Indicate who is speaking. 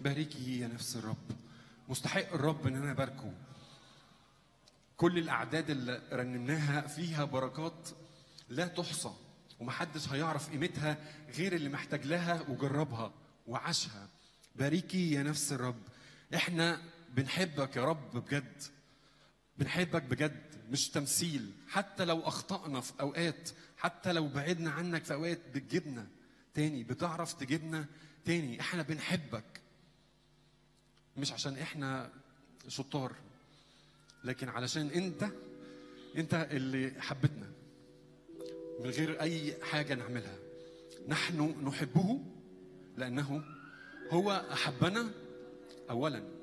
Speaker 1: باركي يا نفس الرب مستحق الرب ان انا اباركه كل الاعداد اللي رنمناها فيها بركات لا تحصى ومحدش هيعرف قيمتها غير اللي محتاج لها وجربها وعاشها باركي يا نفس الرب احنا بنحبك يا رب بجد بنحبك بجد مش تمثيل حتى لو اخطأنا في اوقات حتى لو بعدنا عنك في اوقات بتجيبنا تاني بتعرف تجيبنا تاني احنا بنحبك مش عشان احنا شطار لكن علشان انت انت اللي حبتنا من غير اي حاجه نعملها نحن نحبه لانه هو احبنا اولا